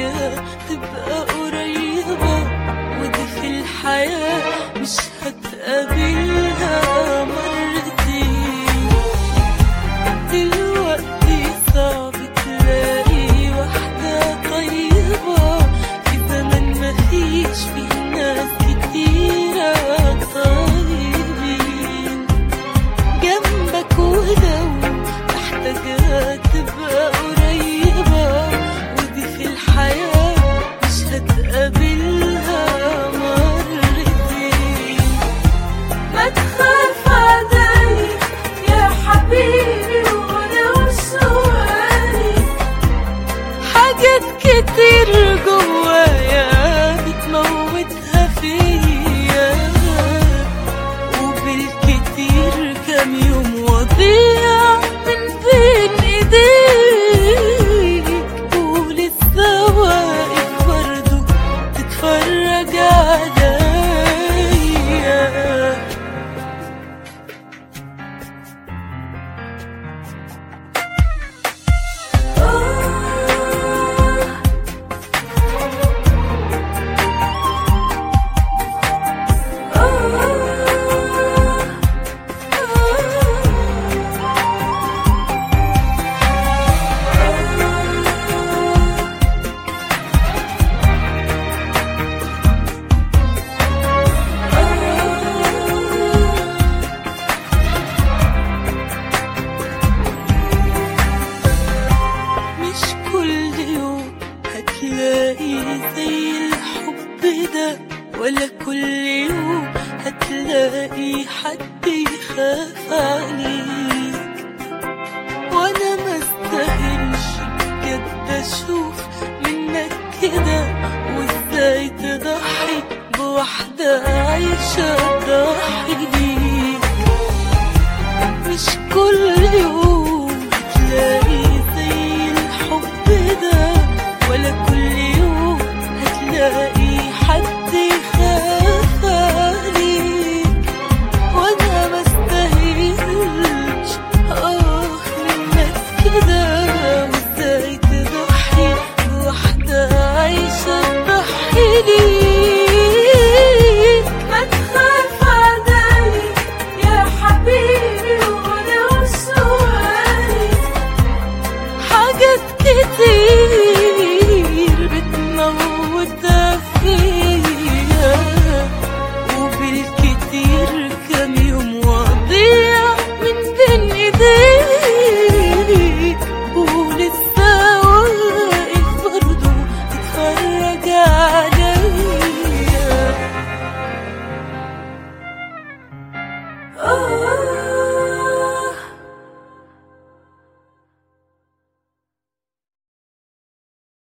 الحياة تبقى قريبة ودي في الحياة مش هتقابلها مرتين دلوقتي صعب تلاقي واحدة طيبة في زمن مفيش فيه ناس كتيرة طيبين جنبك ولو محتاجة تبقى قريبة ودي في الحياة مش هتقابلها مرتين ما تخاف علي يا حبيبي ولو سؤالي حاجات كتير جوايا بتموتها فيا وبالكتير كام يوم وضيع من بين ايديك ولسه واقف برضه تتفرج عليا مش كل يوم هتلاقي زي الحب ده ولا كل يوم هتلاقي حد يخاف عليك وانا ما استاهلش بجد اشوف منك كده وازاي تضحي بواحدة عايشة تضحي ليك مش كل يوم هتلاقي زي الحب ده ولا كل يوم هتلاقي حد يخاف عليك وانا ما استاهلش اه منك كده وازاي تضحي بواحدة عايشة تضحي ليك ما تخاف علي يا حبيبي ولو سؤالي حاجات كتير بتموت فيا وبالكتير كام يوم وضيع من بين ايديك ولسه واقف برضه تتفرج عليا